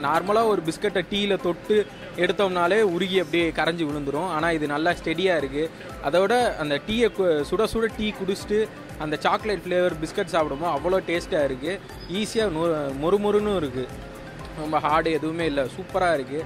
நார்மலாக ஒரு பிஸ்கட்டை டீயில் தொட்டு எடுத்தோம்னாலே உருகி அப்படியே கரைஞ்சி விழுந்துரும் ஆனால் இது நல்லா ஸ்டெடியாக இருக்குது அதோட அந்த டீயை சுட சுட டீ குடிச்சிட்டு அந்த சாக்லேட் ஃப்ளேவர் பிஸ்கட் சாப்பிடும்போது அவ்வளோ டேஸ்ட்டாக இருக்குது ஈஸியாக நொ மொறுமொறுன்னு இருக்குது ரொம்ப ஹார்டு எதுவுமே இல்லை சூப்பராக இருக்குது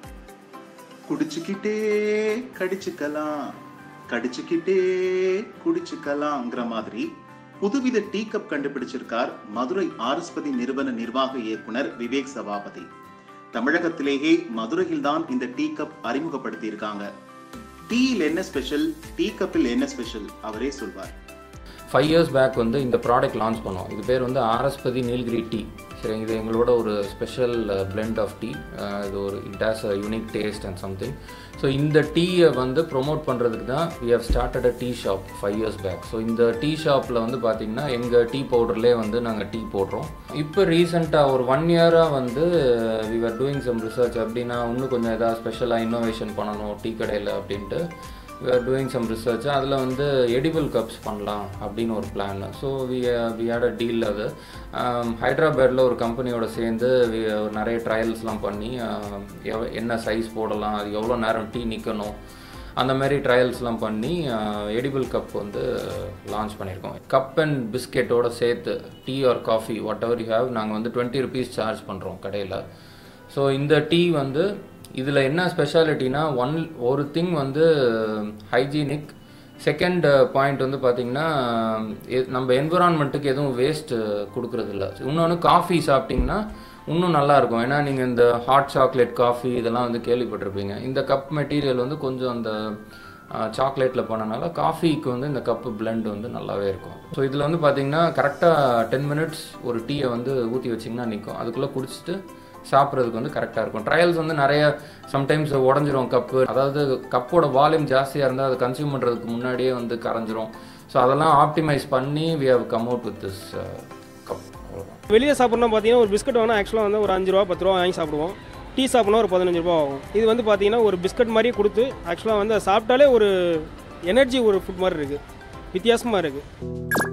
குடிச்சுக்கிட்டே கடிச்சுக்கலாம் கடிச்சுக்கிட்டே குடிச்சுக்கலாம்ங்கிற மாதிரி புதுவித டீ கப் கண்டுபிடிச்சிருக்கார் மதுரை ஆரஸ்பதி நிறுவன நிர்வாக இயக்குனர் விவேக் சபாபதி தமிழகத்திலேயே மதுரையில் தான் இந்த டீ கப் அறிமுகப்படுத்தி இருக்காங்க டீயில் என்ன ஸ்பெஷல் டீ கப்பில் என்ன ஸ்பெஷல் அவரே சொல்வார் ஃபைவ் இயர்ஸ் பேக் வந்து இந்த ப்ராடக்ட் லான்ச் பண்ணோம் இது பேர் வந்து ஆரஸ்பதி நீல்கிரி டீ சரி இது எங்களோட ஒரு ஸ்பெஷல் blend ஆஃப் டீ இது ஒரு it has a unique taste and something so இந்த டீயை வந்து ப்ரொமோட் பண்ணுறதுக்கு தான் we have started a tea shop five years back so இந்த டீ ஷாப்பில் வந்து பார்த்திங்கன்னா எங்கள் டீ பவுடர்லேயே வந்து நாங்கள் டீ போடுறோம் இப்போ ரீசெண்டாக ஒரு ஒன் இயராக வந்து we are doing some research அப்படின்னா இன்னும் கொஞ்சம் ஏதாவது ஸ்பெஷலாக இன்னோவேஷன் பண்ணணும் டீ கடையில் அப்படின்ட்டு we are doing some research அதில் வந்து எடிபிள் கப்ஸ் பண்ணலாம் அப்படின்னு ஒரு plan so we we had a deal அது ஹைதராபாத்தில் ஒரு கம்பெனியோட சேர்ந்து we ஒரு நிறைய ட்ரையல்ஸ்லாம் பண்ணி um, எவ- என்ன சைஸ் போடலாம் அது எவ்வளோ நேரம் டீ நிற்கணும் அந்த மாதிரி ட்ரையல்ஸ்லாம் பண்ணி எடிபிள் கப் வந்து லான்ச் பண்ணியிருக்கோம் கப் அண்ட் பிஸ்கெட்டோட சேர்த்து tea or coffee whatever you have நாங்கள் வந்து டுவெண்ட்டி ருபீஸ் சார்ஜ் பண்ணுறோம் கடையில் ஸோ இந்த டீ வந்து இதில் என்ன ஸ்பெஷாலிட்டினா ஒன் ஒரு திங் வந்து ஹைஜீனிக் செகண்ட் பாயிண்ட் வந்து பார்த்திங்கன்னா எ- நம்ம என்விரான்மெண்ட்டுக்கு எதுவும் வேஸ்ட் கொடுக்கறதில்ல இன்னொன்று காஃபி சாப்பிட்டிங்கன்னா இன்னும் நல்லா இருக்கும் ஏன்னா நீங்கள் இந்த ஹாட் சாக்லேட் காஃபி இதெல்லாம் வந்து கேள்விப்பட்டிருப்பீங்க இந்த கப் மெட்டீரியல் வந்து கொஞ்சம் அந்த சாக்லேட்டில் பண்ணனால காஃபிக்கு வந்து இந்த கப்பு blend வந்து நல்லாவே இருக்கும் ஸோ இதில் வந்து பார்த்தீங்கன்னா கரெக்டாக டென் மினிட்ஸ் ஒரு டீயை வந்து ஊற்றி வச்சிங்கன்னா நிற்கும் அதுக்குள்ளே குடிச்சிட்டு சாப்பிட்றதுக்கு வந்து கரெக்டாக இருக்கும் ட்ரையல்ஸ் வந்து நிறைய சம்டைம்ஸ் உடஞ்சிரும் கப்பு அதாவது கப்போட வால்யூம் ஜாஸ்தியாக இருந்தால் அதை கன்சியூம் பண்ணுறதுக்கு முன்னாடியே வந்து கரைஞ்சிரும் ஸோ அதெல்லாம் ஆப்டிமைஸ் பண்ணி we have come out with this cup அவ்வளோதான் வெளியே சாப்பிட்ணும் பார்த்தீங்கன்னா ஒரு பிஸ்கட் வாங்கினா ஆக்சுவலாக வந்து ஒரு அஞ்சு ரூபா பத்து ரூபா வாங்கி சாப்பிடுவோம் டீ சாப்பிட்னா ஒரு பதினஞ்சு ரூபா ஆகும் இது வந்து பார்த்தீங்கன்னா ஒரு பிஸ்கட் மாதிரியே கொடுத்து ஆக்சுவலாக வந்து அதை சாப்பிட்டாலே ஒரு எனர்ஜி ஒரு ஃபுட் மாதிரி இருக்குது வித்தியாசமாக இருக்குது